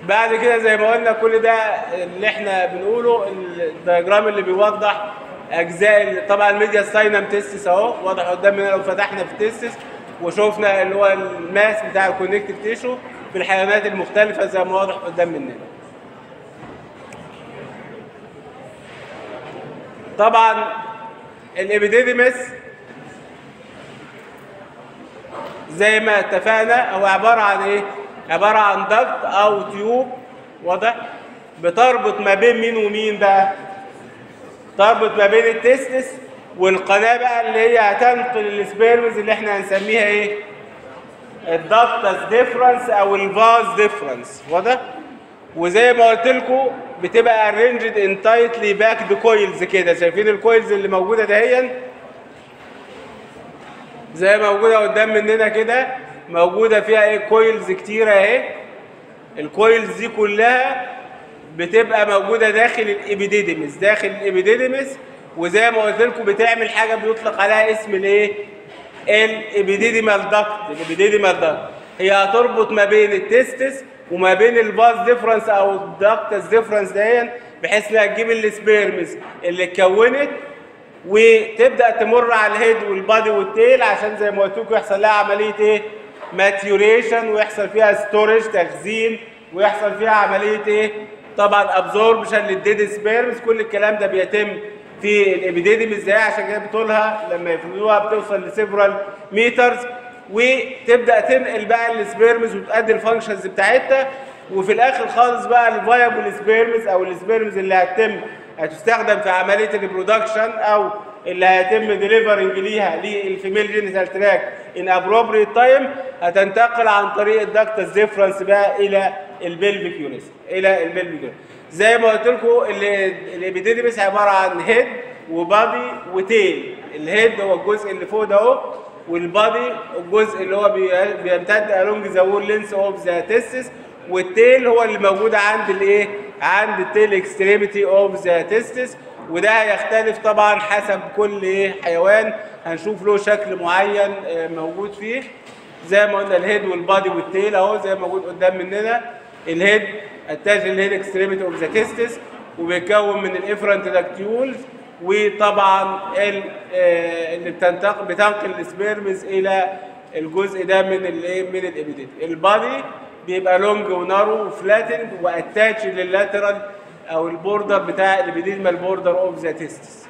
بعد كده زي ما قلنا كل ده اللي احنا بنقوله الدياجرام اللي بيوضح اجزاء ال- طبعا الميديا ستاينم تيستس اهو واضح قدامنا لو فتحنا في تيستس وشوفنا اللي هو الماس بتاع الكونكتيف تيشو في الحيوانات المختلفه زي ما واضح قدام مننا طبعا الابيديديمس زي ما اتفقنا هو عباره عن ايه عباره عن ضغط او تيوب واضح بتربط ما بين مين ومين بقى تربط ما بين التستس والقناه بقى اللي هي هتنقل السبيرمز اللي احنا هنسميها ايه الدكتس ديفرنس او الفاز ديفرنس واضح وزي ما قلت لكم بتبقى ارينجد ان تايتلي باكد كويلز كده شايفين الكويلز اللي موجوده دهيا زي ما موجوده قدام مننا كده موجوده فيها ايه كويلز كتيره اهي الكويلز دي كلها بتبقى موجوده داخل الابيديديمس داخل الابيديديمس وزي ما قلت لكم بتعمل حاجه بيطلق عليها اسم الايه الابيديديمال داكت الابيديديمال داكت هي هتربط ما بين التستس وما بين الباز ديفرنس او الداكتس ديفرنس دهيا بحيث انها تجيب السبيرمز اللي اتكونت وتبدا تمر على الهيد والبادي والتيل عشان زي ما قلت لكم يحصل لها عمليه ايه ماتيوريشن ويحصل فيها ستورج تخزين ويحصل فيها عمليه ايه طبعا ابزوربشن للديد سبيرمز كل الكلام ده بيتم في الابيديديم ازاي عشان كده بطولها لما يفردوها بتوصل لسيفرال ميترز وتبدا تنقل بقى السبيرمز وتؤدي الفانكشنز بتاعتها وفي الاخر خالص بقى الفايبل سبيرمز او السبيرمز اللي هتتم هتستخدم في عمليه الريبرودكشن او اللي هيتم ديليفرنج ليها للفيميل جينيتال تراك ان ابروبريت تايم هتنتقل عن طريق الدكتس ديفرنس بقى الى البلفيك يونس الى البلفيك يونس زي ما قلت لكم الابيديديمس عباره عن هيد وبادي وتيل الهيد هو الجزء اللي فوق ده اهو والبادي الجزء اللي هو بي- بيمتد along ذا وول لينس اوف ذا تستس والتيل هو اللي موجود عند الايه عند التيل اكستريميتي اوف ذا تستس وده هيختلف طبعا حسب كل ايه حيوان هنشوف له شكل معين آه، موجود فيه زي ما قلنا الهيد والبادي والتيل اهو زي ما موجود قدام مننا الهيد اتاج الهيد اكستريميتي اوف ذا تستس وبيتكون من الافرنت داكتيولز وطبعا ال- آه، اللي بتنتقل بتنقل السبيرمز الى الجزء ده من الايه من الابيديت البادي بيبقى لونج ونارو وفلاتند واتاتش لللاترال او البوردر بتاع الابيديدمال بوردر اوف ذا تيستس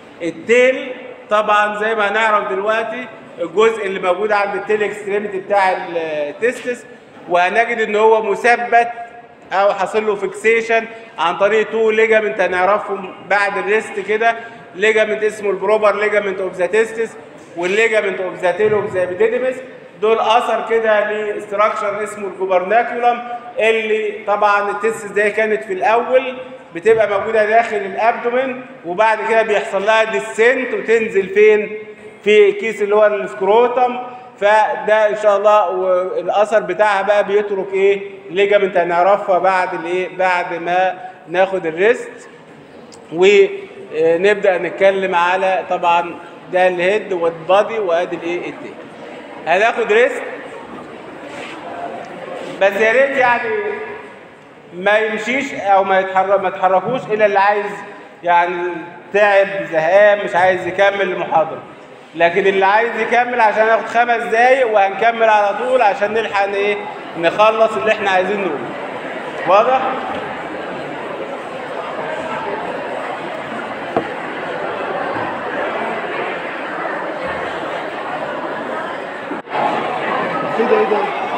التيل طبعا زي ما هنعرف دلوقتي الجزء اللي موجود عند التيل اكستريميتي بتاع التستس وهنجد ان هو مثبت او حاصل له فيكسيشن عن طريق تو ليجامنت هنعرفهم بعد الريست كده ليجامنت اسمه البروبر ليجامنت اوف ذا تستس والليجامنت اوف ذا تيل اوف ذا ابيديديمس دول اثر كده لاستراكشر اسمه الجوبرناكيولم اللي طبعا التستس دي كانت في الاول بتبقى موجوده داخل الابدومين وبعد كده بيحصل لها ديسنت وتنزل فين في كيس اللي هو السكروتم فده ان شاء الله والاثر بتاعها بقى بيترك ايه ليجامنت هنعرفها بعد الايه بعد ما ناخد الريست ونبدا نتكلم على طبعا ده الهيد والبادي وادي الايه التاني هناخد ريست بس يا ريت يعني ما يمشيش او ما يتحرك ما تحركوش الا اللي عايز يعني تعب زهقان مش عايز يكمل المحاضره لكن اللي عايز يكمل عشان ناخد خمس دقايق وهنكمل على طول عشان نلحق ايه نخلص اللي احنا عايزين نقوله واضح كده ايه ده؟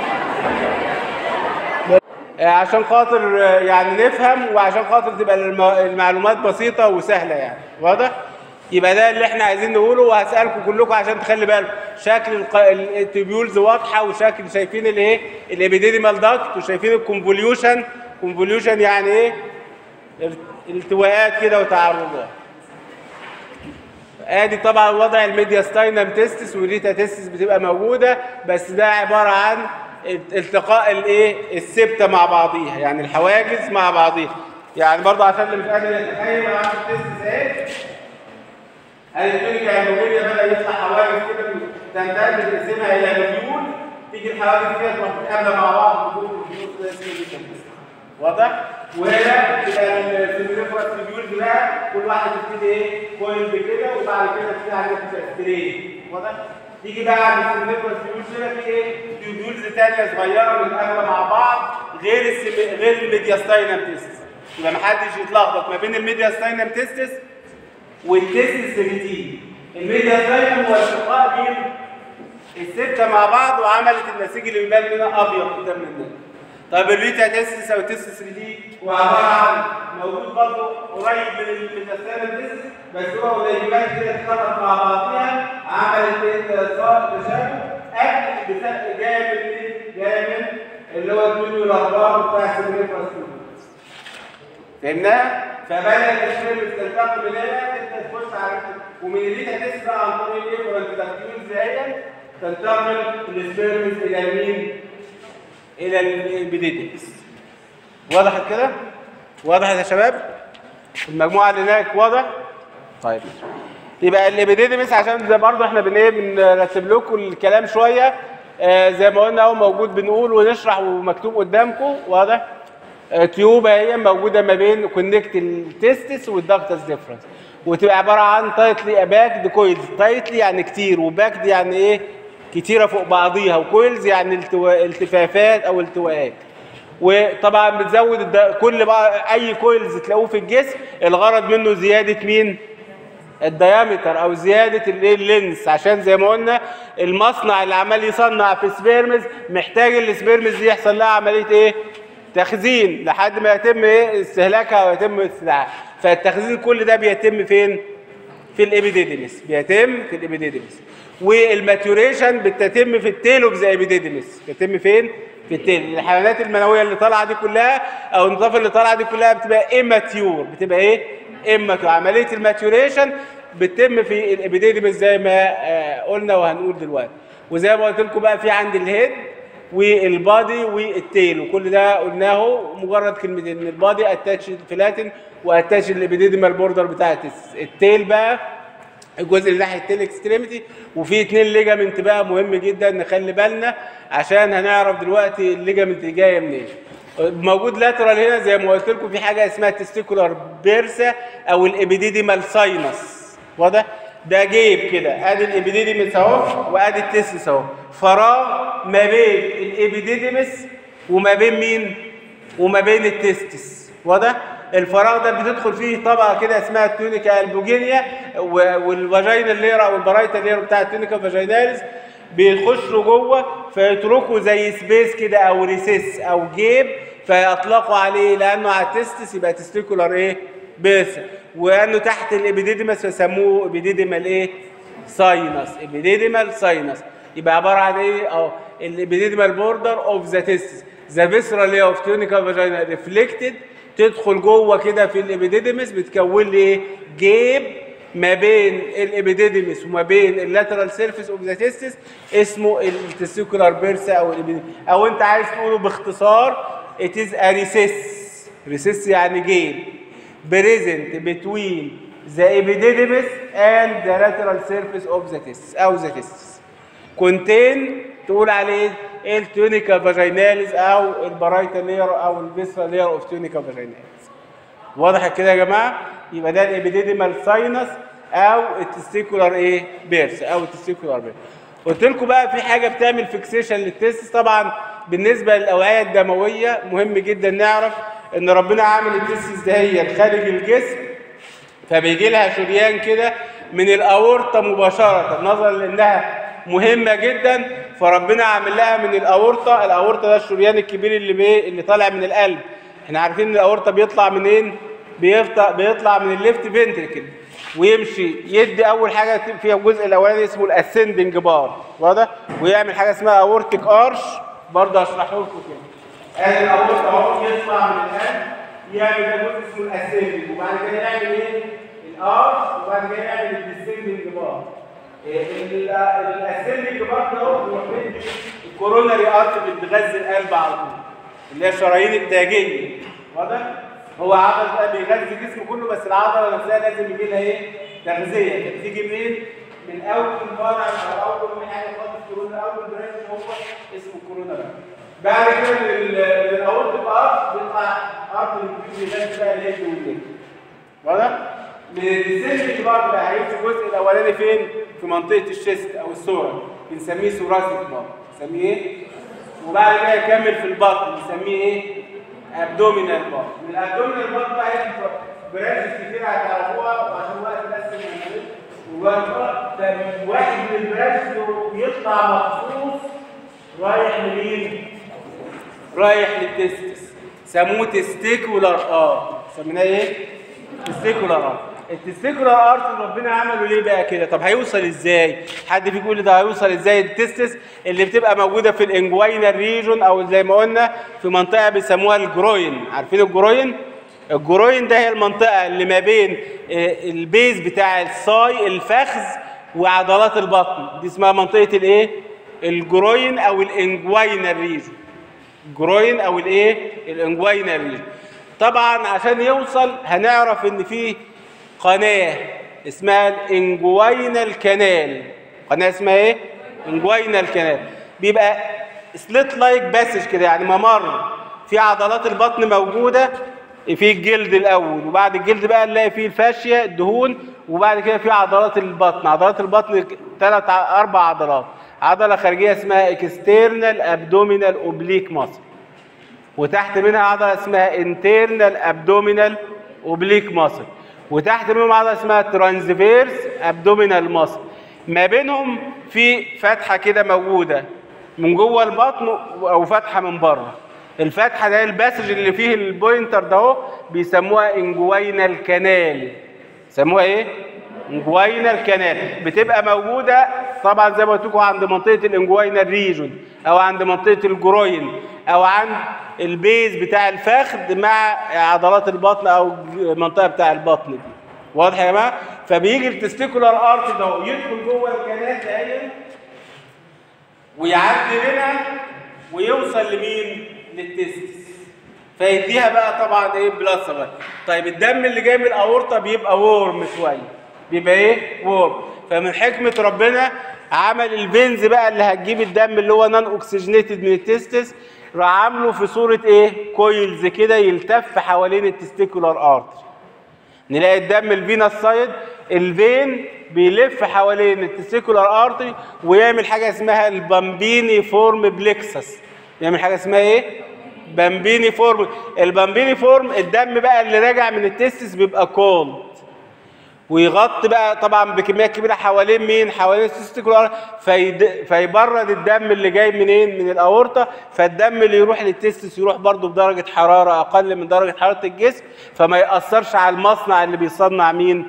آه، عشان خاطر آه، يعني نفهم وعشان خاطر تبقى الم- المعلومات بسيطة وسهلة يعني واضح؟ يبقى ده اللي احنا عايزين نقوله وهسألكم كلكم عشان تخلي بالكم شكل الق- ال- التوبيولز واضحة وشكل شايفين الايه؟ الابيديديمال داكت وشايفين الكونفوليوشن كونفوليوشن يعني ايه؟ ارت- التواءات كده وتعرضات ادي طبعا وضع الميدياستاينم تيستس والريتا تيستس بتبقى موجوده بس ده عباره عن التقاء الايه السبته مع بعضيها يعني الحواجز مع بعضيها يعني برضه عشان اللي مش قادر يتخيل انا عامل تيستس اهي ادي الكلينيكا هيموجينيا بدا يطلع حواجز كده تنتهي تقسمها الى نفيول تيجي الحواجز كده تروح تتقابل مع بعض وتدور في النص ده اسمه ريتا تيستس واضح وهنا تبقى السيميليفرس تيبيولز بقى كل واحد يبتدي ايه كويل بكده وبعد كده تبتدي حاجه تبقى ستريت واضح تيجي بقى عند السيميليفرس تيبيولز هنا في ايه تيبيولز ثانيه صغيره متقابله مع بعض غير السيمي... غير الميدياستاينم تيستس يبقى محدش يتلخبط ما بين الميدياستاينم تيستس والتيستس ريتين الميدياستاينم هو اشتقاق بين الستة مع بعض وعملت النسيج اللي بيبان لنا أبيض قدام مننا. طب الريتا تيستس أو تيستس 3 دي هو عبارة عن موجود برضه قريب من الميتاستاينم تيستس بس هو قريبات كده اتخلط مع بعضها عملت التشابه قبل بتا- جاية من مين؟ جاية من اللي هو الدنيو الأخبار بتاع السيميليفرس فهمناها؟ فبدأت السيرفس تلتقي من هنا تبدأ تخش على ومن اللي هتسرع عن طريق الايه والانتراكتيفز دهيا تنتقل السبيرمز الى مين؟ الى البيديتكس وضحت كده؟ وضحت يا شباب؟ المجموعه اللي هناك واضح؟ طيب يبقى الابيديدمس عشان زي برضه احنا بن ايه بنرتب لكم الكلام شويه آه زي ما قلنا اهو موجود بنقول ونشرح ومكتوب قدامكم واضح؟ آه تيوبه هي موجوده ما بين كونكت التستس والدكتس ديفرنس وتبقى عباره عن تايتلي باكد كويلز تايتلي يعني كتير وباكد يعني ايه كتيره فوق بعضيها وكويلز يعني التوا... التفافات او التواءات وطبعا بتزود الد... كل بقى اي كويلز تلاقوه في الجسم الغرض منه زياده مين الديامتر او زياده الايه اللينس عشان زي ما قلنا المصنع اللي عمال يصنع في سبيرمز محتاج السبيرمز دي يحصل لها عمليه ايه تخزين لحد ما يتم ايه استهلاكها ويتم استدعائها فالتخزين كل ده بيتم فين في الابيديديمس بيتم في الابيديديمس والماتوريشن بتتم في التيلوبز ابيديديمس بيتم فين في التيل الحيوانات المنويه اللي طالعه دي كلها او النظافه اللي طالعه دي كلها بتبقى اماتيور بتبقى ايه اماتيور عمليه الماتوريشن بتتم في الابيديديمس زي ما آه قلنا وهنقول دلوقتي وزي ما قلت لكم بقى في عند الهيد والبادي والتيل وكل ده قلناه مجرد كلمتين ان البادي اتاتش فلاتن واتاتش الابيديديمال بوردر بتاعت التيل بقى الجزء اللي ناحيه التيل اكستريميتي وفي اتنين ليجامنت بقى مهم جدا نخلي بالنا عشان هنعرف دلوقتي الليجامنت اللي جايه منين موجود لاترال هنا زي ما قلت لكم في حاجه اسمها تستيكولار بيرسا او الابيديديمال ساينس واضح ده جيب كده ادي الابيديديمس اهو وادي التستس اهو فراغ ما بين الابيديديمس وما بين مين وما بين التستس واضح الفراغ ده بتدخل فيه طبقه كده اسمها التونيكا البوجينيا والفاجينا لير او البرايتا لير بتاع التونيكا فاجيناليس بيخشوا جوه فيتركوا زي سبيس كده او ريسيس او جيب فيطلقوا عليه لانه على التستس يبقى تستيكولار ايه بس وانه تحت الابيديديمس فسموه ابيديديمال ايه ساينس ابيديديمال ساينس يبقى عباره عن ايه اه الابيديديمال بوردر اوف ذا تستس ذا فيسرال لاير اوف تونيكا فاجينا ريفلكتد تدخل جوه كده في الابيديديمس بتكون لي ايه جيب ما بين الابيديديمس وما بين اللاترال سيرفيس اوف ذا تستس اسمه التستيكولار بيرسا او الابيديديمس او انت عايز تقوله باختصار it is a recess recess يعني جيب present between the epididymis and the lateral surface of the testis او the testis contain تقول عليه التونيكا فاجيناليز او البرايتا لير او الفيسرا لير اوف تونيكا فاجيناليز واضح كده يا جماعه يبقى ده الابيديديمال ساينس او التستيكولار ايه بيرس او التستيكولار بيرس قلت لكم بقى في حاجه بتعمل فيكسيشن للتستس طبعا بالنسبه للاوعيه الدمويه مهم جدا نعرف ان ربنا عامل التستس دهيت خارج الجسم فبيجي لها شريان كده من الاورطه مباشره نظرا لانها مهمه جدا فربنا عامل لها من الاورطه الاورطه ده الشريان الكبير اللي بي اللي طالع من القلب احنا عارفين ان الاورطه بيطلع منين بيطلع بيطلع من الليفت فنتركل ويمشي يدي اول حاجه فيها الجزء الاولاني اسمه الاسندنج بار واضح ويعمل حاجه اسمها اورتيك ارش برضه هشرحه لكم كده ادي الاورطه اهو يطلع من القلب يعمل ده جزء اسمه الاسندنج وبعد كده يعمل ايه الارش وبعد كده يعمل الديسندنج بار الاسندنج بار ده هو الكوروناري ارت بتغذي القلب على طول اللي هي الشرايين التاجيه واضح هو عضل بقى بيغذي الجسم كله بس العضله نفسها لازم يجي لها ايه تغذيه بتيجي منين من اول فرع او اول من حاجه خالص كورونا اول برانش هو اسمه كورونا بقى بعد كده من ال- من الاورتيك ارت بيطلع ارت الانفيوجن بقى اللي هي الجولين واضح؟ من السيرفيك برضه بقى هيمشي الجزء الاولاني فين؟ في منطقه الشيست او السورة بنسميه ثوراسيك برضه بنسميه ايه؟ وبعد كده يكمل في البطن بنسميه ايه؟ ابدومينال بارت من الابدومينال بارت بقى هيجي برانشز كتير هتعرفوها وعشان الوقت بس يعني وواحد من البرانشز يطلع مخصوص رايح لمين؟ رايح للتستس سموه تستيكولار ار سميناه ايه؟ تستيكولار ار التستيكولار ارت ربنا عمله ليه بقى كده؟ طب هيوصل ازاي؟ حد فيكم يقول لي ده هيوصل ازاي التستس اللي بتبقى موجوده في الانجوينال ريجون او زي ما قلنا في منطقه بيسموها الجروين عارفين الجروين؟ الجروين ده هي المنطقه اللي ما بين آه، البيز بتاع الصاي الفخذ وعضلات البطن دي اسمها منطقه الايه؟ الجروين او الانجوينال ريجون جروين او الايه الانجوينال ريجن طبعا عشان يوصل هنعرف ان في قناه اسمها الانجوينال كانال قناه اسمها ايه انجوينال كانال بيبقى سليت لايك باسج كده يعني ممر في عضلات البطن موجوده في الجلد الاول وبعد الجلد بقى نلاقي فيه الفاشيه الدهون وبعد كده في عضلات البطن عضلات البطن ثلاث اربع عضلات عضله خارجيه اسمها اكسترنال ابدومينال اوبليك ماسل وتحت منها عضله اسمها انترنال ابدومينال اوبليك ماسل وتحت منهم عضله اسمها ترانسفيرس ابدومينال ماسل ما بينهم في فتحه كده موجوده من جوه البطن او فتحه من بره الفتحه ده الباسج اللي فيه البوينتر ده اهو بيسموها انجوينال كانال سموها ايه انجوينال كانال بتبقى موجوده طبعا زي ما قلت لكم عند منطقه الانجوينال ريجون او عند منطقه الجروين او عند البيز بتاع الفخذ مع عضلات البطن او المنطقه بتاع البطن دي واضح يا جماعه فبيجي التستيكولار ارت ده اهو يدخل جوه الكنال ده ويعدي منها ويوصل لمين للتستس فيديها بقى طبعا ايه بلاد صغير طيب الدم اللي جاي من الاورطه بيبقى وورم شويه بيبقى ايه وورم فمن حكمه ربنا عمل الفينز بقى اللي هتجيب الدم اللي هو نون اوكسجينيتد من التستس راح عامله في صوره ايه كويلز كده يلتف حوالين التستيكولار ارتري نلاقي الدم الفينس سايد الفين بيلف حوالين التستيكولار ارتري ويعمل حاجه اسمها البامبيني فورم بليكسس يعمل حاجه اسمها ايه بامبيني فورم البامبيني فورم الدم بقى اللي راجع من التستس بيبقى كولد ويغطي بقى طبعا بكميات كبيره حوالين مين حوالين التستيكولار فيد... فيبرد الدم اللي جاي منين من الاورطه فالدم اللي يروح للتستس يروح برضو بدرجه حراره اقل من درجه حراره الجسم فما ياثرش على المصنع اللي بيصنع مين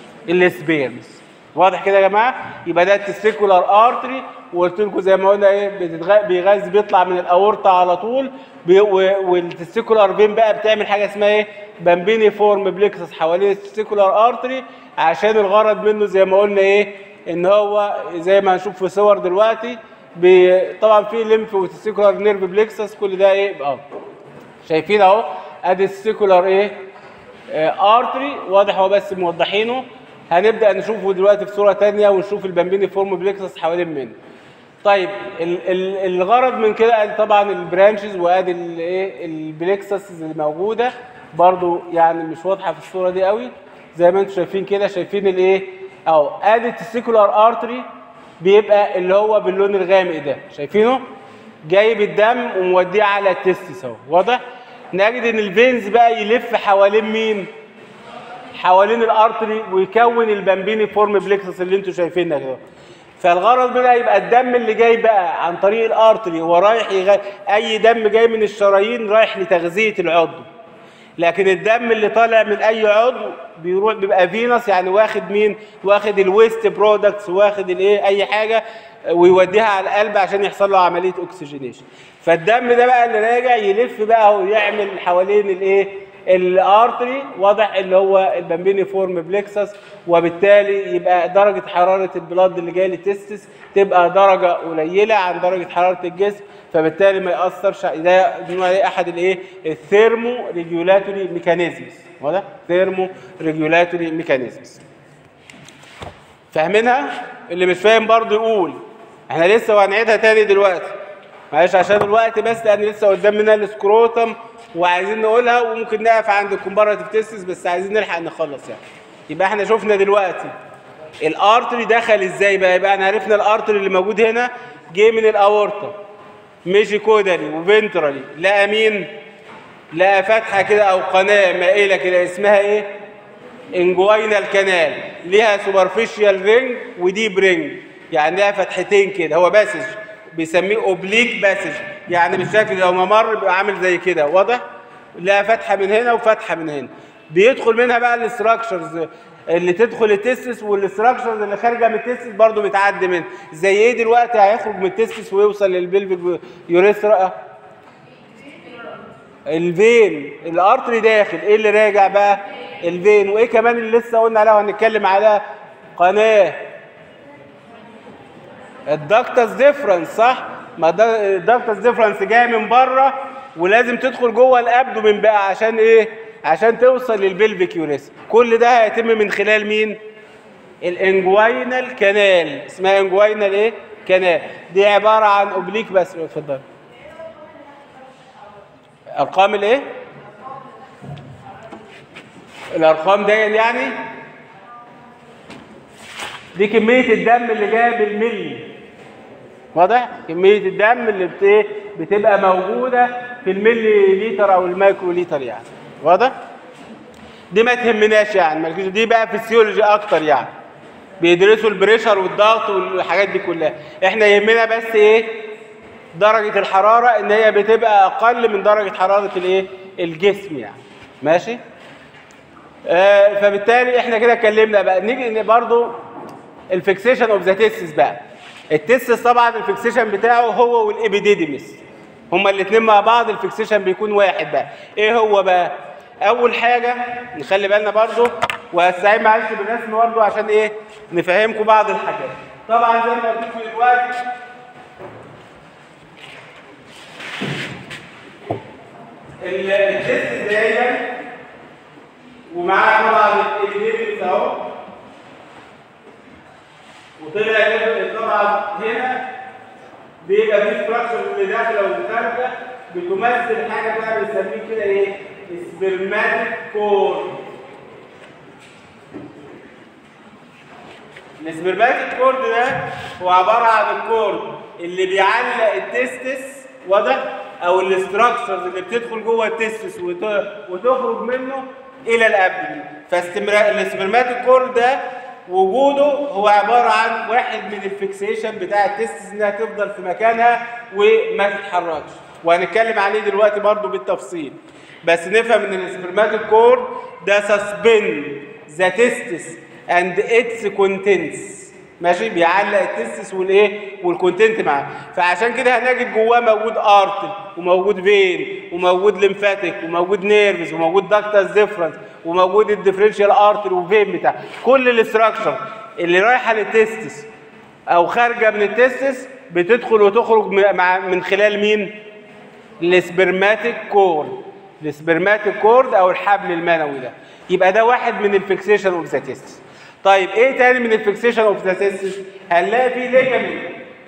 السبيرمز واضح كده يا جماعه يبقى ده التستيكولار ارتري وقلت لكم زي ما قلنا ايه بتتغ... بيغذي بيطلع من الاورطه على طول بي... و... والتستيكولار فين بقى بتعمل حاجه اسمها ايه بامبيني فورم بليكسس حوالين التستيكولار ارتري عشان الغرض منه زي ما قلنا ايه ان هو زي ما هنشوف في صور دلوقتي بي... طبعا في ليمف وتستيكولار نيرف بليكسس كل ده ايه اه شايفين اهو ادي التستيكولار ايه آه ارتري واضح هو بس موضحينه هنبدا نشوفه دلوقتي في صوره ثانيه ونشوف البامبيني فورم بليكسس حوالين منه طيب ال ال الغرض من كده ادي طبعا البرانشز وادي الايه البليكسس اللي موجوده برضو يعني مش واضحه في الصوره دي قوي زي ما انتم شايفين كده شايفين الايه اهو ادي التستيكولار ارتري بيبقى اللي هو باللون الغامق ده شايفينه جايب الدم وموديه على التستس اهو واضح نجد ان الفينز بقى يلف حوالين مين حوالين الارتري ويكون البامبيني فورم بليكسس اللي انتم شايفينها كده فالغرض منها يبقى الدم اللي جاي بقى عن طريق الارتري هو رايح يغ... اي دم جاي من الشرايين رايح لتغذيه العضو لكن الدم اللي طالع من اي عضو بيروح بيبقى فينس يعني واخد مين واخد الويست برودكتس واخد الايه اي حاجه ويوديها على القلب عشان يحصل له عمليه اكسجينيشن فالدم ده بقى اللي راجع يلف بقى ويعمل حوالين الايه الارتري واضح اللي هو البامبيني فورم بليكسس وبالتالي يبقى درجه حراره البلاد اللي جاي للتستس تبقى درجه قليله عن درجه حراره الجسم فبالتالي ما ياثرش ده بنقول عليه احد الايه الثيرمو ريجولاتوري ميكانيزمز واضح ثيرمو ريجولاتوري ميكانيزمز فاهمينها اللي مش فاهم برضه يقول احنا لسه وهنعيدها تاني دلوقتي معلش عشان الوقت بس لان لسه قدامنا السكروتم وعايزين نقولها وممكن نقف عند الكومباراتيف تيستس بس عايزين نلحق نخلص يعني يبقى احنا شفنا دلوقتي الارتري دخل ازاي بقى يبقى احنا عرفنا الارتري اللي موجود هنا جه من الاورطه مشي كودري وفنترالي لقى مين لقى فتحه كده او قناه مائله كده اسمها ايه انجوينال كانال ليها سوبرفيشال رينج وديب رينج يعني ليها فتحتين كده هو باسج بيسميه اوبليك باسج يعني بالشكل لو ممر بيبقى عامل زي كده واضح لها فتحه من هنا وفتحه من هنا بيدخل منها بقى الاستراكشرز اللي تدخل التستس والاستراكشرز اللي خارجه من التستس برضو بتعدي منها زي ايه دلوقتي هيخرج من التستس ويوصل للبلفيك يوريثرا الفين الارتري داخل ايه اللي راجع بقى الفين وايه كمان اللي لسه قلنا عليها وهنتكلم عليها قناه الدكتس ديفرنس صح ما ده الدكتس ديفرنس جاي من بره ولازم تدخل جوه الابدومين بقى عشان ايه عشان توصل للبلفيك يوريس كل ده هيتم من خلال مين الانجوينال كانال اسمها انجوينال ايه كانال دي عباره عن اوبليك بس اتفضل ارقام الايه الارقام دي يعني دي كميه الدم اللي جايه بالملي واضح كميه الدم اللي بت إيه؟ بتبقى موجوده في الملي لتر او المايكرو لتر يعني واضح دي ما تهمناش يعني مالكيش دي بقى فيسيولوجي اكتر يعني بيدرسوا البريشر والضغط والحاجات دي كلها احنا يهمنا بس ايه درجه الحراره ان هي بتبقى اقل من درجه حراره الايه الجسم يعني ماشي آه فبالتالي احنا كده اتكلمنا بقى نيجي برضو الفيكسيشن اوف ذا تيسس بقى التيسس طبعا الفيكسيشن بتاعه هو والابيديديمس هما الاثنين مع بعض الفيكسيشن بيكون واحد بقى ايه هو بقى اول حاجه نخلي بالنا برضو وهستعين معلش بالرسم برضو عشان ايه نفهمكم بعض الحاجات طبعا زي ما قلت لكم دلوقتي التيست دايما ومعاه طبعا الابيديديمس اهو وطلع ليفل طبعا هنا بيبقى في ستراكشر اللي داخله وخارجه بتمثل حاجه بقى بنسميه كده ايه؟ سبرماتيك كور. السبرماتيك كورد ده هو عباره عن الكورد اللي بيعلق التستس واضح؟ او الاستراكشرز اللي بتدخل جوه التستس وتخرج منه الى الابدن فاستمرار السبرماتيك كورد ده وجوده هو عبارة عن واحد من الفيكسيشن بتاع التستس انها تفضل في مكانها وما تتحركش وهنتكلم عليه دلوقتي برضو بالتفصيل بس نفهم ان السبرماتيك كورد ده سسبند ذا تستس اند اتس كونتنتس ماشي بيعلق التستس والايه والكونتنت معاه فعشان كده هنجد جواه موجود ارتل وموجود فين وموجود ليمفاتيك وموجود نيرفز وموجود داكتاس ديفرنس وموجود الديفرنشال ارتل وفين بتاع كل الاستراكشر اللي رايحه للتستس او خارجه من التستس بتدخل وتخرج مع من خلال مين السبرماتيك كورد السبرماتيك كورد او الحبل المنوي ده يبقى ده واحد من الفيكسيشن اوف ذا تستس طيب ايه تاني من الفيكسيشن اوف ذا تستس هنلاقي فيه ليجامنت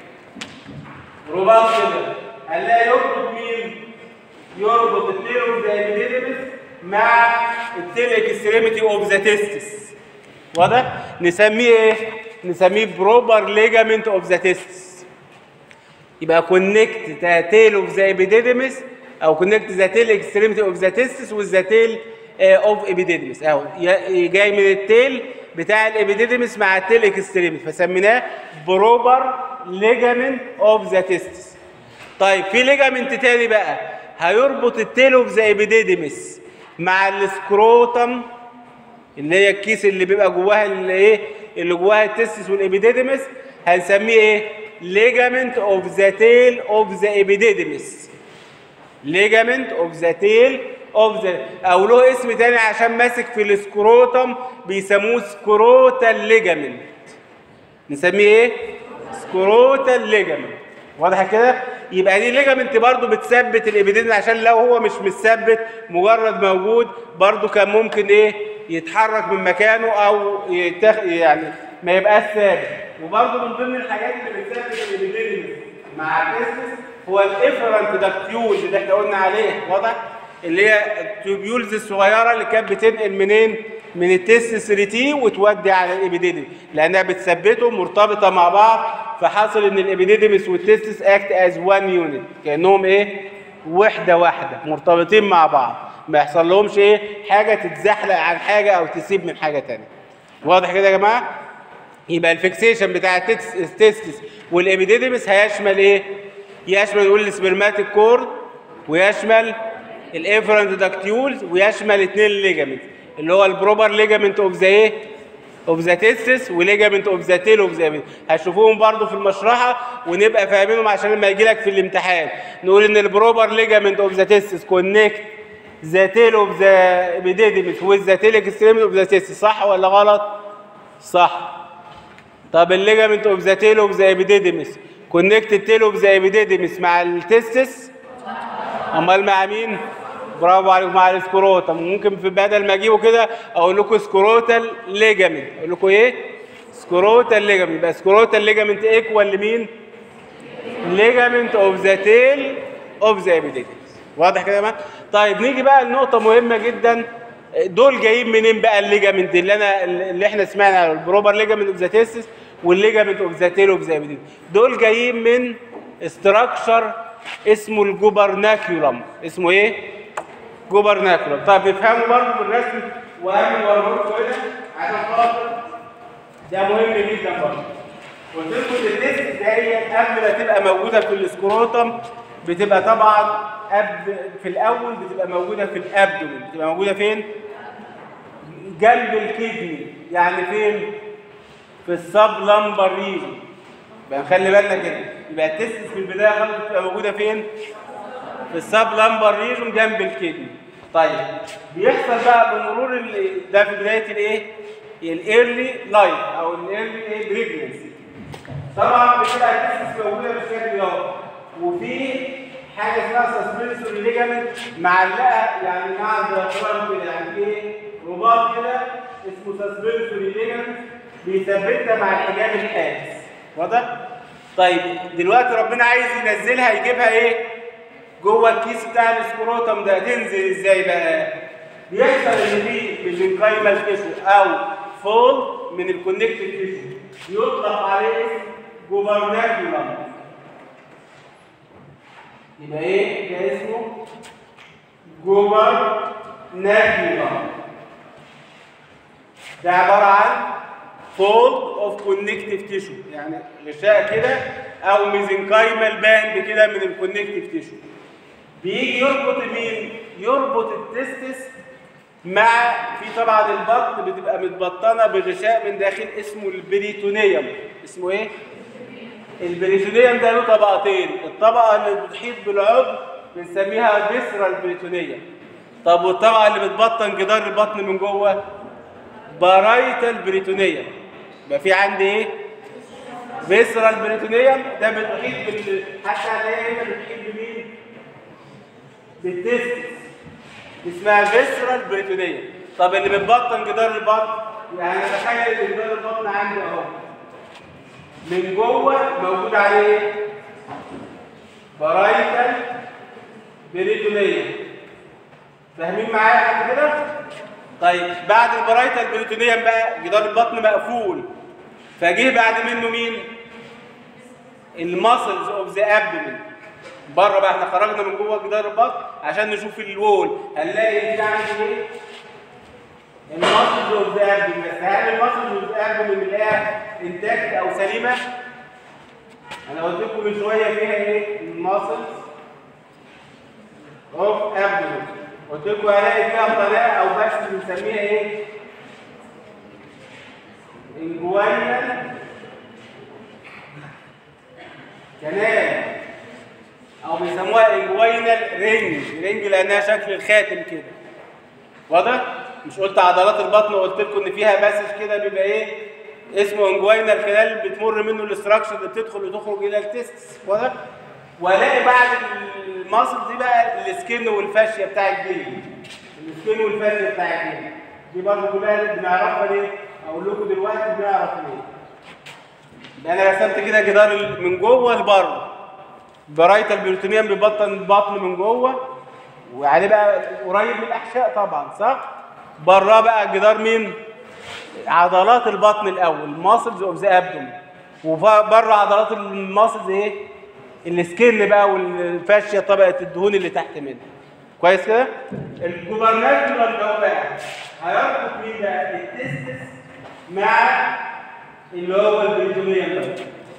رباط كده هنلاقي يربط مين يربط التيل اوف ذا ابيديديمس مع التيل اكستريميتي اوف ذا تستس واضح نسميه ايه نسميه بروبر ليجامنت اوف ذا تستس يبقى كونكت ذا تيل اوف ذا ابيديديمس او كونكت ذا تيل اكستريميتي اوف ذا تستس وذا تيل اوف ابيديديمس اهو جاي من التيل بتاع الابيديديمس مع التيل اكستريميتي فسميناه بروبر ليجامنت اوف ذا تستس طيب في ليجامنت تاني بقى هيربط التيل اوف ذا ابيديديمس مع السكروتم اللي هي الكيس اللي بيبقى جواها اللي ايه اللي جواها التستس والابيديديمس هنسميه ايه ليجامنت اوف ذا تيل اوف ذا ابيديديمس ليجامنت اوف ذا تيل اوف ذا او له اسم تاني عشان ماسك في السكروتم بيسموه سكروتال ليجامنت نسميه ايه سكروتال ليجامنت واضح كده يبقى دي ليجامنت برضو بتثبت الابيدين عشان لو هو مش مثبت مجرد موجود برضو كان ممكن ايه يتحرك من مكانه او يتخ... يعني ما يبقاش ثابت وبرضو من ضمن الحاجات اللي بتثبت الابيدين مع التستس هو الافرنت داكتيولز اللي احنا قلنا عليه واضح اللي هي التوبيولز الصغيره اللي كانت بتنقل منين من التستس ريتي وتودي على الابيديدم لانها بتثبته مرتبطه مع بعض فحصل ان الابيديدمس والتستس اكت از وان يونت كانهم ايه وحده واحده مرتبطين مع بعض ما يحصل لهمش ايه حاجه تتزحلق عن حاجه او تسيب من حاجه تانية واضح كده يا جماعه يبقى الفيكسيشن بتاع التستس التستس والابيديدمس هيشمل ايه يشمل نقول السبرماتيك كورد ويشمل الافرنت داكتيولز ويشمل اثنين ليجامنت اللي هو البروبر ليجامنت اوف ذا ايه اوف ذا تيستس وليجامنت اوف ذا تيل اوف ذا هتشوفوهم برضو في المشرحه ونبقى فاهمينهم عشان لما يجي لك في الامتحان نقول ان البروبر ليجامنت اوف ذا تيستس كونكت ذا تيل اوف ذا ابيديديمس وذ ذا تيل اكستريمت اوف ذا تيستس صح ولا غلط صح طب الليجامنت اوف ذا تيل اوف ذا ابيديديمس كونكت التيل اوف ذا ابيديديمس مع التستس امال مع مين برافو عليكم مع السكروتم ممكن في بدل ما اجيبه كده اقول لكم سكروتال ليجامنت اقول لكم ايه سكروتال ليجامنت يبقى سكروتال ليجامنت ايكوال لمين ليجامنت اوف ذا تيل اوف ذا ابيديديمس واضح كده يا جماعه طيب نيجي بقى لنقطه مهمه جدا دول جايين منين بقى الليجامنت اللي انا اللي احنا سمعنا عنه البروبر ليجامنت اوف ذا تيستس والليجامنت اوف ذا تيل اوف ذا ابيديديمس دول جايين من استراكشر اسمه الجوبرناكيولم اسمه ايه جوبرناكولم طب نفهمه برضه بالرسم واهم وربطه هنا عشان خاطر ده مهم جدا برضه قلت لكم ان التست دهيت قبل ما تبقى موجوده في السكروتم بتبقى طبعا قبل في الاول بتبقى موجوده في الابدومين بتبقى موجوده فين؟ جنب الكدني يعني فين؟ في السب لامبر ريجن يبقى نخلي بالنا كده يبقى التستس في البدايه خالص بتبقى موجوده فين؟ في السب لامبر ريجون جنب الكدني طيب بيحصل بقى بمرور ال- ده في بدايه الايه الايرلي لايف او الايرلي ايه بريجنسي طبعا بتبقى التستس موجوده بالشكل ده وفي حاجه اسمها سسبنسوري ليجامنت معلقه يعني مع الديافرام كده يعني في ايه رباط كده اسمه سسبنسوري ليجامنت بيثبتها مع الحجاب الحادث واضح طيب دلوقتي ربنا عايز ينزلها يجيبها ايه جوه الكيس بتاع السكروتم ده تنزل ازاي بقى بيحصل ان في ميزنكايمال تيشو او فول من الكونكتيف تيشو يطلق عليه اسم جوبرناكيولم يبقى ايه ده اسمه جوبرناكيولم ده عباره عن فولد اوف كونكتيف تيشو يعني غشاء كده او ميزنكايمال باند كده من الكونكتيف تيشو بيجي يربط مين يربط التستس مع في طبعا البطن بتبقى متبطنه بغشاء من داخل اسمه البريتونيوم اسمه ايه البريتونيوم ده له طبقتين الطبقه اللي بتحيط بالعضو بنسميها فيسرال بريتونيوم طب والطبقه اللي بتبطن جدار البطن من جوه بارايتال بريتونيوم يبقى في عندي ايه فيسرال بريتونيوم ده بتحيط بال حتى هنلاقيها هنا بتحيط بمين بالتستس اسمها فيسرال بريتونيوم طب اللي بتبطن جدار البطن يعني تخيل ان جدار البطن عندي اهو من جوه موجود عليه ايه بارايتال بريتونيوم فاهمين معايا حد كده طيب بعد البرايتال بريتونيوم بقى جدار البطن مقفول فجه بعد منه مين الماسلز اوف ذا ابدومين بره بقى احنا خرجنا من جوه جدار البطن عشان نشوف الوول هنلاقي ان في عندي ايه الماسلز اوف ذا ابدومين بس هل الماسلز اوف ذا ابدومين اللي هي انتاكت او سليمه انا قلت لكم من شويه فيها ايه الماسلز اوف ابدومين قلت لكم هلاقي فيها قناه او بس بنسميها ايه انجوانال كنال او بيسموها انجوينال رينج رينج لانها شكل الخاتم كده واضح مش قلت عضلات البطن وقلت لكم ان فيها باسج كده بيبقى ايه اسمه انجوينال كنال بتمر منه الاستراكشر اللي بتدخل وتخرج الى التستس واضح والاقي بعد الماسل دي بقى السكن والفاشيه بتاع الجلد السكن والفاشيه بتاع الجلد دي برضه كلها بنعرفها ليه اقول لكم دلوقتي بنعرف ليه يبقى انا رسمت كده جدار من جوه لبره برايتال بيروتونيوم بيبطن البطن من جوه وعليه بقى قريب من الاحشاء طبعا صح براه بقى جدار مين عضلات البطن الاول ماسلز اوف ذا ابدوم وبره عضلات الماسلز ايه السكين بقى والفاشيه طبقه الدهون اللي تحت منها كويس كده الجوبرناكولار ده بقى هيربط مين بقى التستس مع اللي هو البريتونيوم ده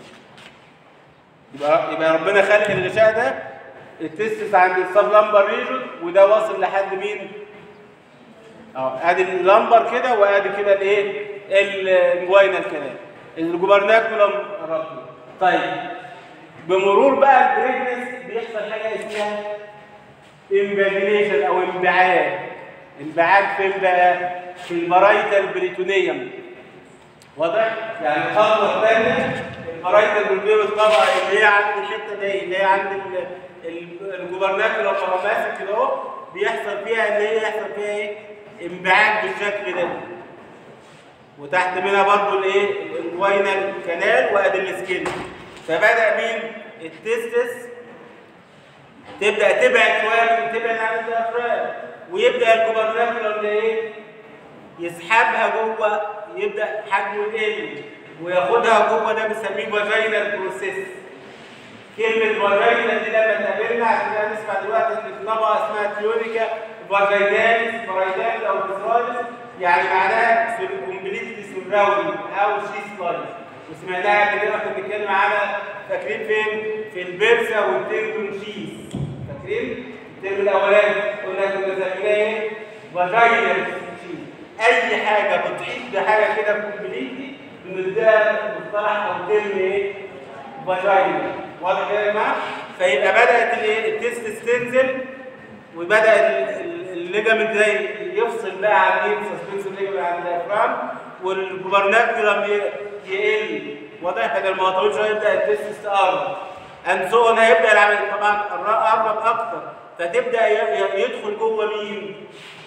يبقى يبقى ربنا خلق الغشاء ده التستس عند السب لامبر ريجون وده واصل لحد مين؟ اه ادي اللمبر كده وادي كده الايه؟ الجوينال كده الجوبرناكولم رقم طيب بمرور بقى البريجنس بيحصل حاجه اسمها امباجينيشن او انبعاج انبعاج فين بقى؟ في البرايتال بريتونيوم واضح؟ يعني الخطوه الثانيه البرايتال بريتونيوم الطبقه اللي هي عند الحته دي اللي هي عند الجوبرناكولم ماسك كده اهو بيحصل فيها ان هي يحصل فيها ايه؟ انبعاج بالشكل ده وتحت منها برضو الايه؟ الانجوينال كانال وادي السكين فبدا مين؟ التستس تبدا تبعد شويه تبعد عن الديافرام ويبدا الجوبرناكولم ده ايه؟ يسحبها جوه يبدا حجمه يقل وياخدها جوه ده بنسميه فاجينال بروسيس كلمه فاجينال دي لما تقابلنا عشان نسمع دلوقتي ان في طبقه اسمها تيونيكا فاجيناليس فرايداليس او فيسراليس يعني معناها في الكومبليت سراوندينج او شي سلايس وسمعناها قبل كده واحنا بنتكلم على فاكرين فين؟ في البرسا والتندون شيز فاكرين؟ الترم الاولاني قلنا كنا سميناه ايه؟ فاجينال شيز اي حاجه بتحيط بحاجه كده كومبليتلي بنديها مصطلح او ترم ايه؟ فاجينال واضح كده يا جماعه؟ فيبقى بدات الايه؟ التستس تنزل وبدا الليجامنت ده يفصل بقى عن ايه سسبنسور ليجامنت عن الديافرام والجوبرناكولم يقل واضح بدل ما طويل شويه يبدا التستس تقرب اند سو اون هيبدا العمل طبعا قرب اكتر فتبدا يدخل جوه مين؟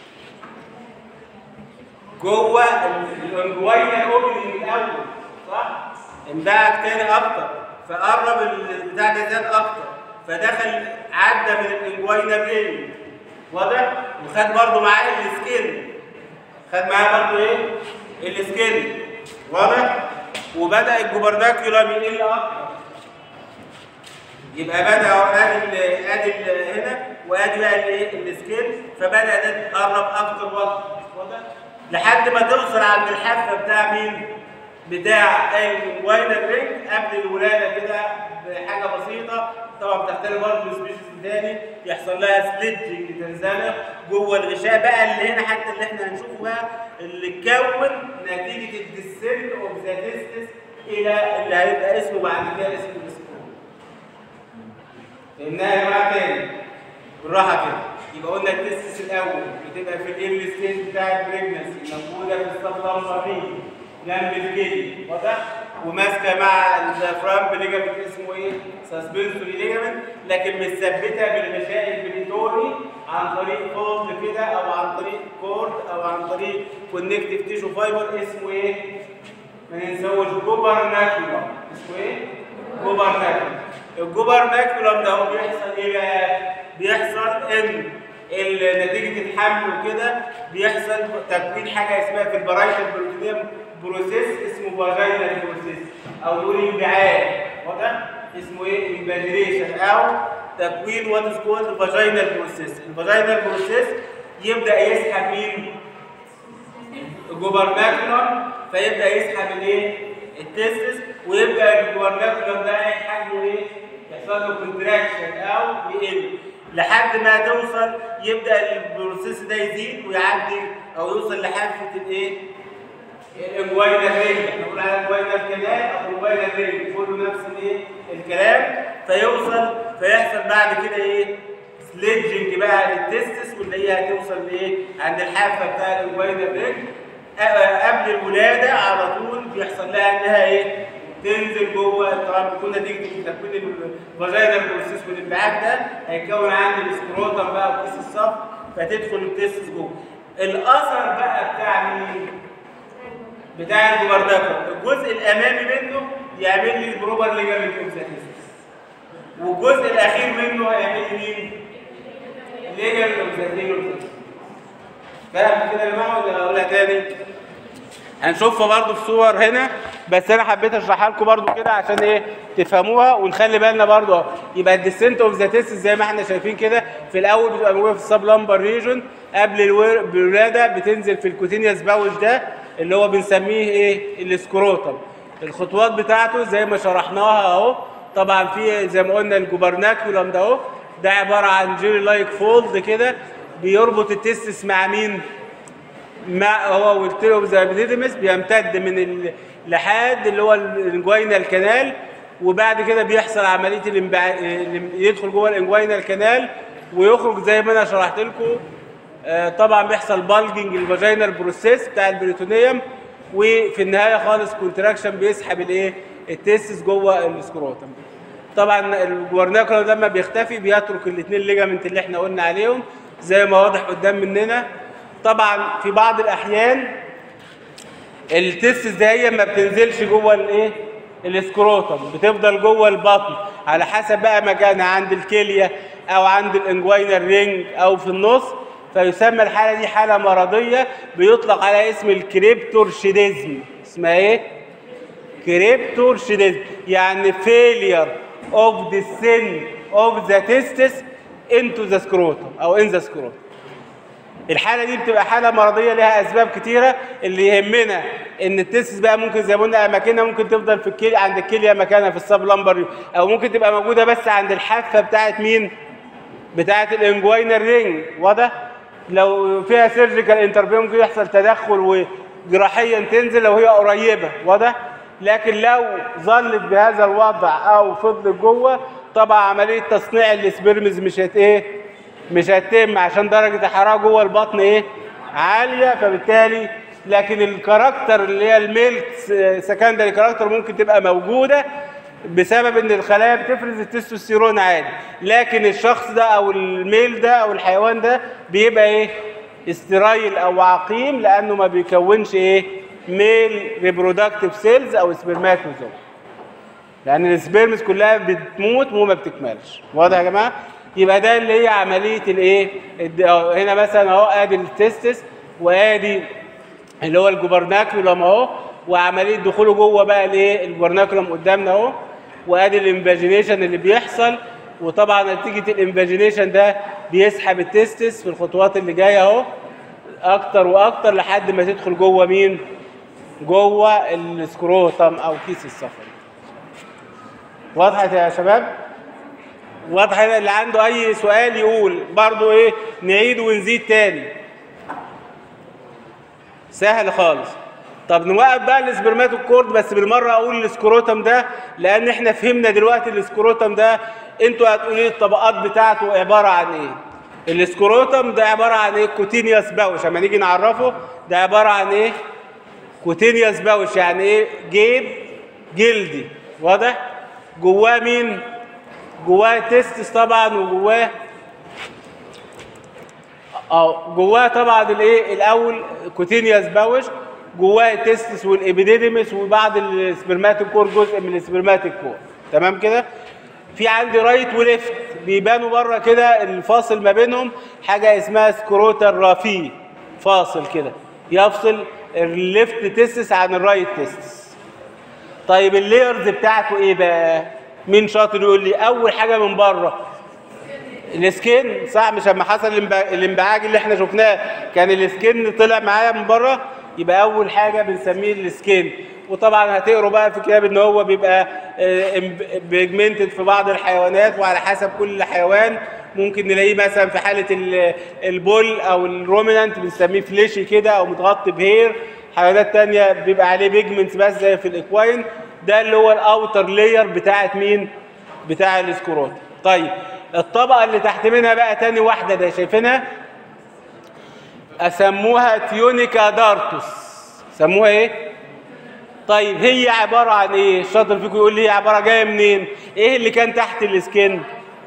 جوه الانجوينا اوبننج الاول صح؟ اندعك تاني اكتر فقرب البتاع ده زاد اكتر فدخل عدى من الانجوينا رينج واضح وخد برضه معاه السكين خد معاه برضه ايه السكين واضح وبدا الجوبرناكيولم يقل اكتر يبقى بدا ادي ادي هنا وادي بقى الايه السكين فبدا ده تقرب اكتر واضح لحد ما توصل عند الحافه بتاع مين بتاع الواينر رينج قبل الولاده كده بحاجه بسيطه طبعا بتختلف برضه من سبيشيز تاني يحصل لها سليدجنج تنزلق جوه الغشاء بقى اللي هنا حتى اللي احنا هنشوفه بقى اللي اتكون نتيجه الديسنت اوف ذا تيستس الى اللي هيبقى اسمه بعد كده اسمه السكرول. فهمناها يا جماعه تاني بالراحه كده يبقى قلنا التستس الاول بتبقى في الايرلي ستيج بتاع البريجنسي موجوده في السبلامبر جنب الجلد واضح وماسكه مع الديافرام بليجامنت اسمه ايه سسبنسوري ليجامنت لكن متثبته بالغشاء البريتوري عن طريق فولد كده او عن طريق كورد او عن طريق كونكتيف تيشو فايبر اسمه ايه ما ننساوش جوبرناكولم اسمه ايه جوبرناكولم الجوبرناكولم ده هو بيحصل ايه بقى بيحصل ان نتيجه الحمل وكده بيحصل تكوين حاجه اسمها في البرايتال بروتينيوم بروسيس اسمه فاجينال بروسيس او نقول انبعاج واضح اسمه ايه امباجينيشن او تكوين وات از كولد فاجينال بروسيس الفاجينال بروسيس يبدا يسحب مين الجوبرناكولم فيبدا يسحب الايه التستس ويبدا الجوبرناكولم ده حجمه ايه يحصل له كونتراكشن او يقل لحد ما توصل يبدا البروسيس ده يزيد ويعدي او يوصل لحافه الايه الانجوينا رينج احنا بنقول على انجوينا كانال او انجوينا رينج كله نفس الايه الكلام فيوصل فيحصل بعد كده ايه سليدجنج بقى للتستس واللي هي هتوصل لايه عند الحافه بتاع الانجوينا رينج قبل الولاده على طول بيحصل لها انها ايه تنزل جوه طبعا بتكون نتيجه تكوين الفاجينال بروسيس والانبعاج ده هيتكون عند السكروتم بقى وكيس الصف فتدخل التستس جوه الاثر بقى بتاع مين؟ بتاع الجوبرداكو الجزء الامامي منه يعمل لي البروبر ليجامنت اوف والجزء الاخير منه هيعمل لي مين؟ ليجل اوبزاتيريو فاهم كده يا جماعه ولا اقولها تاني؟ هنشوفها برضو في صور هنا بس انا حبيت اشرحها لكم برضو كده عشان ايه تفهموها ونخلي بالنا برضو أهو. يبقى الديسنت اوف ذا تيست زي ما احنا شايفين كده في الاول بتبقى موجوده في السب لامبر ريجون قبل الور- الولاده بتنزل في الكوتينيوس باوش ده اللي هو بنسميه ايه الاسكروتم الخطوات بتاعته زي ما شرحناها اهو طبعا في زي ما قلنا الجوبرناكيولم ده اهو ده عباره عن جيري لايك فولد كده بيربط التستس مع مين؟ مع هو والتيروبزابيديدمس بيمتد من اللحاد اللي هو الانجوينال كانال وبعد كده بيحصل عمليه الانبع... الام- يدخل جوه الانجوينال كانال ويخرج زي ما انا شرحت لكم آه، طبعا بيحصل بالجنج الفاجينال بروسيس بتاع البريتونيوم وفي النهايه خالص كونتراكشن بيسحب الايه التستس جوه السكروتم طبعا الجورناكولم لما بيختفي بيترك الاثنين ليجامنت اللي احنا قلنا عليهم زي ما واضح قدام مننا طبعا في بعض الاحيان التستس ده هي ما بتنزلش جوه الايه الاسكروتم بتفضل جوه البطن على حسب بقى مكانها عند الكليه او عند الانجوينال رينج او في النص فيسمى الحاله دي حاله مرضيه بيطلق على اسم الكريبتورشيديزم اسمها ايه كريبتورشيديزم يعني failure of descent of the testis into the scrotum او in the scrotum الحاله دي بتبقى حاله مرضيه لها اسباب كتيره اللي يهمنا ان التستس بقى ممكن زي ما قلنا اماكنها ممكن تفضل في الكليه عند الكليه مكانها في السب لامبر او ممكن تبقى موجوده بس عند الحافه بتاعت مين بتاعت الانجوينال رينج واضح لو فيها سيرجيكال انترفيو ممكن يحصل تدخل وجراحيا تنزل لو هي قريبه واضح لكن لو ظلت بهذا الوضع او فضلت جوه طبعا عمليه تصنيع السبرمز مش هت ايه مش هتتم عشان درجه الحراره جوه البطن ايه عاليه فبالتالي لكن الكاركتر اللي هي الميلك سكندري كاركتر ممكن تبقى موجوده بسبب ان الخلايا بتفرز التستوستيرون عادي لكن الشخص ده او الميل ده او الحيوان ده بيبقى ايه استرايل او عقيم لانه ما بيكونش ايه ميل ريبرودكتيف سيلز او سبرماتوزوم لان السبيرمز كلها بتموت وما بتكملش واضح يا جماعه يبقى ده اللي هي عمليه الايه الد- أهو هنا مثلا اهو ادي التستس وادي اللي هو الجوبرناكيولم اهو وعمليه دخوله جوه بقى الايه الجوبرناكيولم قدامنا اهو وادي الانفاجينيشن اللي بيحصل وطبعا نتيجه الانفاجينيشن ده بيسحب التستس في الخطوات اللي جايه اهو اكتر واكتر لحد ما تدخل جوه مين جوه السكروتم او كيس الصفر وضحت يا شباب واضح اللي عنده اي سؤال يقول برضو ايه نعيد ونزيد تاني سهل خالص طب نوقف بقى الاسبرماتوكورد بس بالمره اقول السكروتم ده لان احنا فهمنا دلوقتي السكروتم ده انتوا هتقولوا لي الطبقات بتاعته عباره عن ايه السكروتم ده عباره عن ايه كوتينيوس باوش اما نيجي نعرفه ده عباره عن ايه كوتينيوس باوش يعني ايه جيب جلدي واضح جواه مين جواه تستس طبعا وجواه اه جواه طبعا الايه الاول كوتينيوس باوش جواه التستس والابيديديمس وبعض السبرماتيكور جزء من السبرماتيكور تمام كده في عندي رايت وليفت بيبانوا بره كده الفاصل ما بينهم حاجه اسمها سكروتال رافي فاصل كده يفصل الليفت تستس عن الرايت تستس طيب اللايرز بتاعته ايه بقى مين شاطر يقول لي اول حاجه من بره السكين صح مش لما حصل الانبع- الانبعاج اللي احنا شفناه كان السكين طلع معايا من بره يبقى اول حاجه بنسميه السكين وطبعا هتقروا بقى في كتاب ان هو بيبقى بيجمنتد في بعض الحيوانات وعلى حسب كل حيوان ممكن نلاقيه مثلا في حاله ال- البول او الرومينانت بنسميه فليشي كده او متغطي بهير حيوانات تانية بيبقى عليه بيجمنتس بس زي في الاكواين ده اللي هو الاوتر لاير بتاعت مين بتاع الاسكروت طيب الطبقه اللي تحت منها بقى تاني واحده ده شايفينها اسموها تيونيكا دارتوس سموها ايه طيب هي عباره عن ايه الشاطر فيكم يقول لي هي عباره جايه منين ايه اللي كان تحت السكين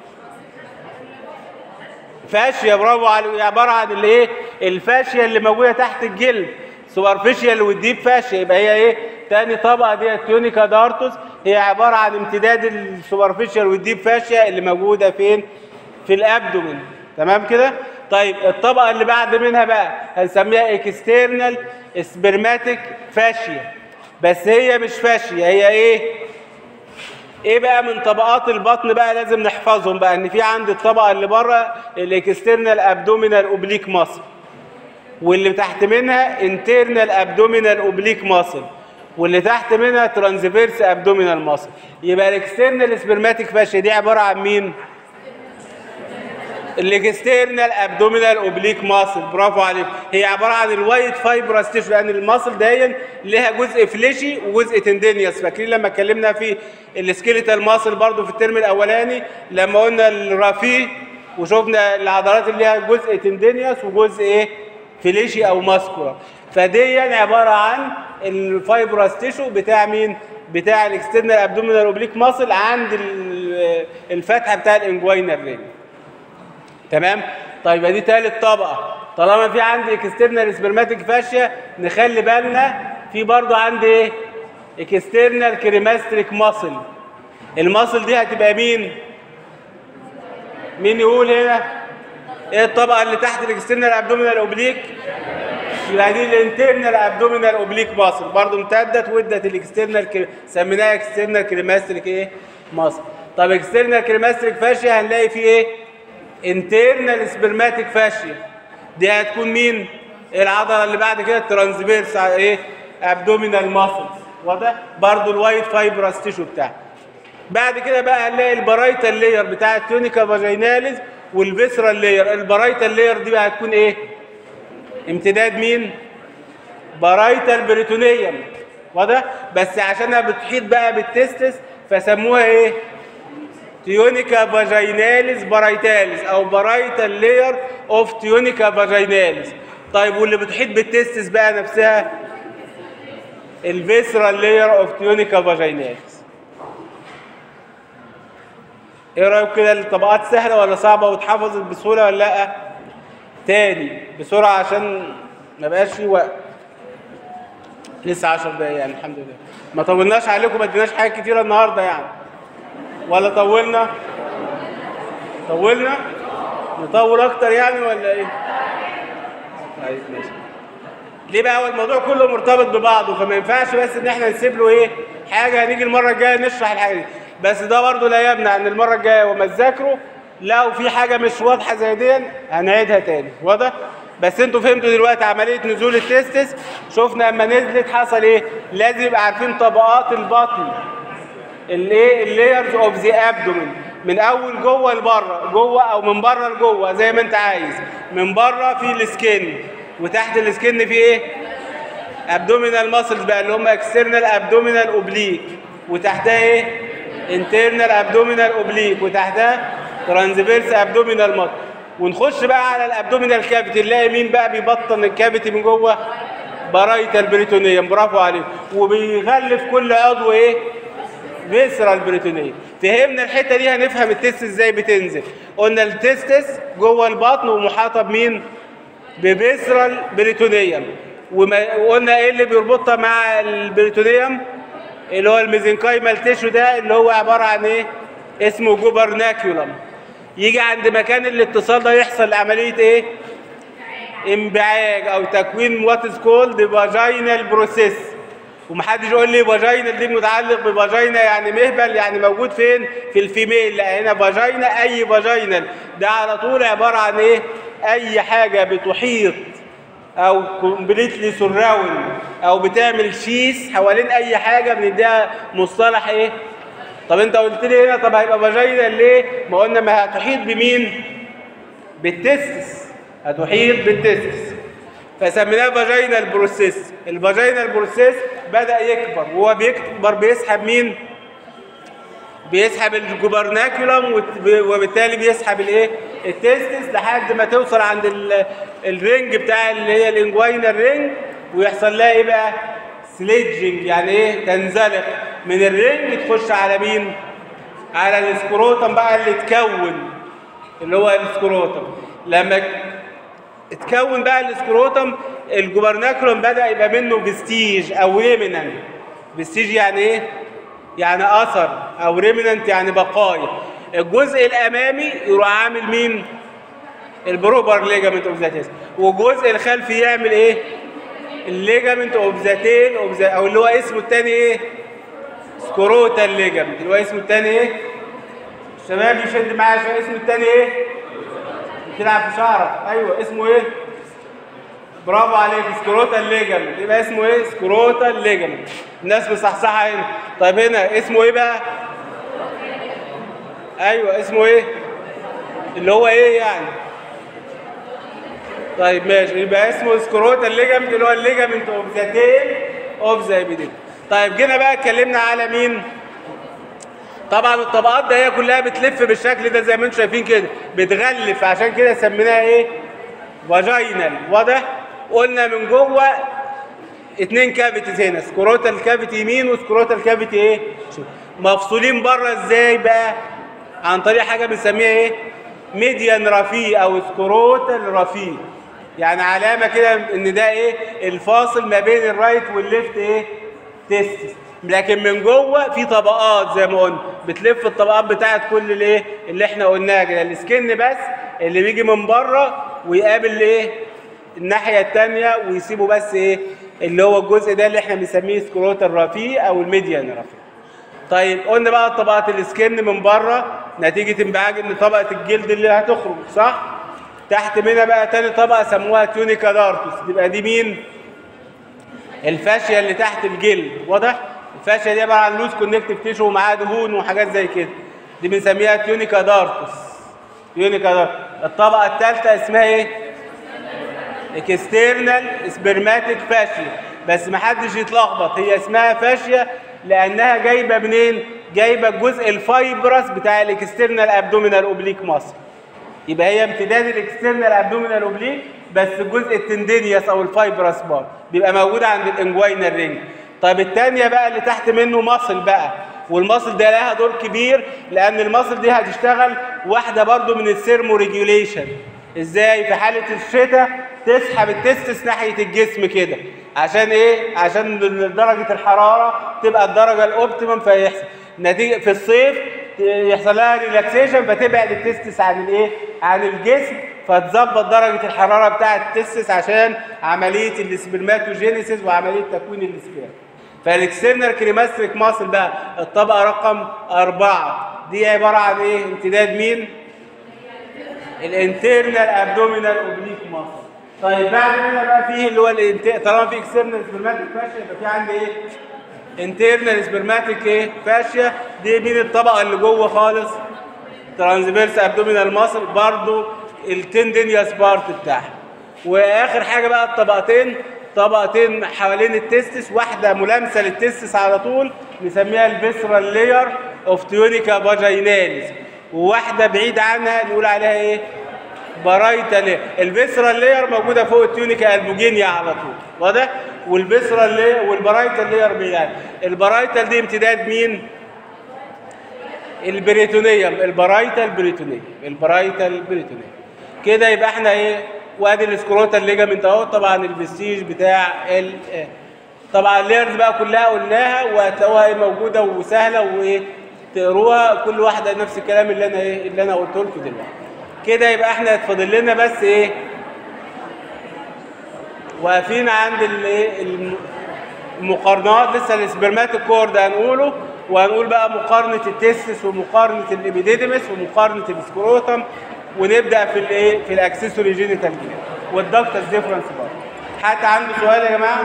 فاشيا برافو عليك عباره عن الايه الفاشيا اللي موجوده تحت الجلد سوبرفيشيال والديب فاشيا يبقى هي ايه تاني طبقه دي التونيكا دارتوس هي عباره عن امتداد السوبرفيشال والديب فاشيا اللي موجوده فين في الابدومين تمام كده طيب الطبقه اللي بعد منها بقى هنسميها اكسترنال سبرماتيك فاشيا بس هي مش فاشيا هي ايه ايه بقى من طبقات البطن بقى لازم نحفظهم بقى ان في عندي الطبقه اللي بره الاكسترنال ابدومينال اوبليك ماسل واللي تحت منها انترنال ابدومينال اوبليك ماسل واللي تحت منها ترانسفيرس ابدومينال ماسل يبقى الاكسترنال سبرماتيك فاشيا دي عباره عن مين الاكسترنال ابدومينال اوبليك ماسل برافو عليك هي عباره عن الوايت فايبرس تيشو لان الماسل دي لها جزء فليشي وجزء تندينيوس فاكرين لما اتكلمنا في السكيليتال ماسل برضو في الترم الاولاني لما قلنا الرافي وشفنا العضلات اللي لها جزء تندينيوس وجزء ايه فليشي او ماسكولار فدي عباره عن الفايبرس تيشو بتاع مين بتاع الاكسترنال ابدومينال اوبليك ماسل عند ال- الفتحه بتاع الانجوينال رينج تمام طيب دي تالت طبقه طالما في عندي اكسترنال سبرماتيك فاشيا نخلي بالنا في برضو عندي ايه اكسترنال كريماستريك ماسل الماسل دي هتبقى مين مين يقول هنا ايه الطبقه اللي تحت الاكسترنال ابدومينال اوبليك يبقى دي الانترنال ابدومينال اوبليك ماسل برضو امتدت وادت الاكسترنال كري... سميناها اكسترنال كريماستريك ايه ماسل طب اكسترنال كريماستريك فاشيا هنلاقي فيه ايه انترنال سبرماتيك فاشيا دي هتكون مين العضله اللي بعد كده الترانسفيرس ايه ابدومينال ماسلز واضح برضو الوايت فايبرس تيشو بتاعها بعد كده بقى هنلاقي البرايتال لاير بتاع التونيكا فاجيناليز والفيسرال لاير البرايتال لاير دي بقى هتكون ايه امتداد مين برايتال بريتونيوم واضح بس عشانها بتحيط بقى بالتستس فسموها ايه تيونيكا فاجيناليز برايتاليز او برايتال لاير اوف تيونيكا فاجيناليز طيب واللي بتحيط بالتستس بقى نفسها الفيسرال لاير اوف تيونيكا فاجيناليز ايه رايك كده الطبقات سهله ولا صعبه واتحفظت بسهوله ولا لا تاني بسرعه عشان ما بقاش في وقت لسه 10 دقايق يعني الحمد لله ما طولناش عليكم ما اديناش حاجات كتيره النهارده يعني ولا طولنا طولنا نطول اكتر يعني ولا ايه طيب ماشي ليه بقى هو الموضوع كله مرتبط ببعضه فما ينفعش بس ان احنا نسيب له ايه حاجه هنيجي المره الجايه نشرح الحاجه دي بس ده برضه لا يمنع ان المره الجايه وما تذاكروا لو في حاجه مش واضحه زي دي هنعيدها تاني واضح بس انتوا فهمتوا دلوقتي عمليه نزول التستس شفنا اما نزلت حصل ايه لازم يبقى عارفين طبقات البطن الايه اللايرز اوف ذا ابدومين من اول جوه لبره جوه او من بره لجوه زي ما انت عايز من بره في السكن وتحت السكن في ايه ابدومينال ماسلز بقى اللي هم اكسترنال ابدومينال اوبليك وتحتها ايه انترنال ابدومينال اوبليك وتحتها ترانسفيرس ابدومينال ماسل ونخش بقى على الابدومينال كافيتي نلاقي مين بقى بيبطن الكافيتي من جوه برايتال بريتونيوم برافو عليك وبيغلف كل عضو ايه فيسرال بريتونيوم فهمنا الحته دي هنفهم التستس ازاي بتنزل قلنا التستس جوه البطن ومحاطه بمين بفيسرال بريتونيوم وما- وقلنا ايه اللي بيربطها مع البريتونيوم اللي هو الميزنكايمال تيشو ده اللي هو عباره عن ايه اسمه جوبرناكيولم يجي عند مكان الاتصال ده يحصل عمليه ايه انبعاج او تكوين وات از كولد فاجينال بروسيس ومحدش يقول لي فاجينال دي متعلق بفاجينا يعني مهبل يعني موجود فين في الفيميل لا هنا فاجينا اي فاجينال ده على طول عباره عن ايه اي حاجه بتحيط او كومبليتلي سراوند او بتعمل شيس حوالين اي حاجه بنديها مصطلح ايه طب انت قلت لي هنا طب هيبقى فاجينال ليه ما قلنا ما هتحيط بمين بالتستس هتحيط بالتستس فسميناه فاجينال بروسيس الفاجينال بروسيس بدا يكبر وهو بيكبر بيسحب مين بيسحب الجوبرناكولم وت- وبالتالي بيسحب الايه التستس لحد ما توصل عند ال- الرينج بتاع اللي هي الانجوينال رينج ويحصل لها ايه بقى سليدجنج يعني ايه تنزلق من الرينج تخش على مين على السكروتم بقى اللي اتكون اللي هو السكروتم لما اتكون بقى السكروتم الجوبرناكولوم بدا يبقى منه فيستيج او ليمينان فيستيج يعني ايه يعني اثر او ريمننت يعني بقايا الجزء الامامي يروح عامل مين البروبر ليجامنت اوف ذا تيست والجزء الخلفي يعمل ايه الليجامنت اوف ذا تيل اوف ذا او اللي هو اسمه الثاني ايه سكروتال ليجامنت اللي هو اسمه الثاني ايه الشباب يشد معايا عشان اسمه الثاني ايه بتلعب في شعرك ايوه اسمه ايه برافو عليك سكروتال ليجامنت يبقى اسمه ايه سكروتال ليجامنت الناس مصحصحه هنا طيب هنا اسمه ايه بقى ايوه اسمه ايه اللي هو ايه يعني طيب ماشي يبقى اسمه سكروتال ليجامنت اللي هو الليجامنت اوف ذا تيل اوف ذا ابيديد طيب جينا بقى اتكلمنا على مين طبعا الطبقات ده هي كلها بتلف بالشكل ده زي ما انتم شايفين كده بتغلف عشان كده سميناها ايه فاجينال واضح قلنا من جوه اتنين كافيتيز هنا سكروتال كافيتي يمين وسكروتال كافيتي ايه شوف. مفصولين بره ازاي بقى عن طريق حاجه بنسميها ايه ميديان رفيع او سكروتال رفيع يعني علامه كده ان ده ايه الفاصل ما بين الرايت والليفت ايه تيستس لكن من جوه في طبقات زي ما قلنا بتلف الطبقات بتاعت كل الايه اللي احنا قلناها كده السكن بس اللي بيجي من بره ويقابل ايه الناحيه الثانيه ويسيبه بس ايه اللي هو الجزء ده اللي احنا بنسميه سكروتال رفيع او الميديان رفيع طيب قلنا بقى طبقات السكن من بره نتيجه انبعاج ان طبقه الجلد اللي هتخرج صح تحت منها بقى تاني طبقه سموها تيونيكا دارتوس تبقى دي مين الفاشيه اللي تحت الجلد واضح الفاشيه دي عباره عن لوز كونكتيف تيشو ومعاها دهون وحاجات زي كده دي بنسميها تيونيكا دارتوس تيونيكا دارتوس الطبقه الثالثه اسمها ايه اكسترنال سبرماتيك فاشيا بس ما حدش يتلخبط هي اسمها فاشيا لانها جايبه منين جايبه الجزء الفايبرس بتاع الاكسترنال ابدومينال اوبليك ماسل يبقى هي امتداد الاكسترنال ابدومينال اوبليك بس الجزء التندينيوس او الفايبرس بار بيبقى موجود عند الانجوينال رينج طيب الثانيه بقى اللي تحت منه ماسل بقى والماسل ده لها دور كبير لان الماسل دي هتشتغل واحده برضو من السيرمو ريجوليشن ازاي في حاله الشتاء تسحب التستس ناحيه الجسم كده عشان ايه عشان درجه الحراره تبقى الدرجه الاوبتيمم فيحصل نتيجه في الصيف يحصل لها ريلاكسيشن فتبعد التستس عن الايه عن الجسم فتظبط درجه الحراره بتاعه التستس عشان عمليه السبرماتوجينيسيس وعمليه تكوين السبرم فالاكسترنال كريماستريك ماسل بقى الطبقه رقم أربعة دي عباره عن ايه امتداد مين الانترنال ابدومينال اوبليك ماسل طيب بعد كده بقى فيه اللي هو الانت... طالما في اكسترنال سبرماتيك فاشيا يبقى في عندي ايه انترنال سبرماتيك ايه فاشيا دي مين الطبقه اللي جوه خالص ترانسفيرس ابدومينال ماسل برضو التندينيوس بارت بتاعها واخر حاجه بقى الطبقتين طبقتين حوالين التستس واحده ملامسه للتستس على طول نسميها الفيسرال لاير اوف تيونيكا فاجيناليس وواحده بعيد عنها نقول عليها ايه بارايتا لاير الفيسرال لاير موجوده فوق التيونيكا البوجينيا على طول واضح والفيسرال لاير والبارايتا لاير بعيد البارايتال دي امتداد مين البريتونيوم البارايتا البريتونيوم البارايتا البريتونيوم كده يبقى احنا ايه وادي السكروتال ليجامنت اهو طبعا الفستيج بتاع ال طبعا الليرز بقى كلها قلناها وهتلاقوها ايه موجوده وسهله وايه تقروها كل واحده نفس الكلام اللي انا ايه اللي انا قلته لكم دلوقتي كده يبقى احنا اتفضل لنا بس ايه واقفين عند الايه المقارنات لسه السبرماتيك كورد هنقوله وهنقول بقى مقارنه التستس ومقارنه الابيديديمس ومقارنه السكروتم ونبدا في الايه في الاكسسوري جينيتال جلاند والدكتس ديفرنس برضه حد عنده سؤال يا جماعه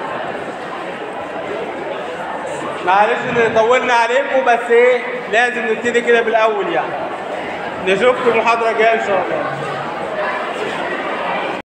معلش ان طولنا عليكم بس ايه لازم نبتدي كده بالاول يعني نشوفكم المحاضره الجايه ان شاء الله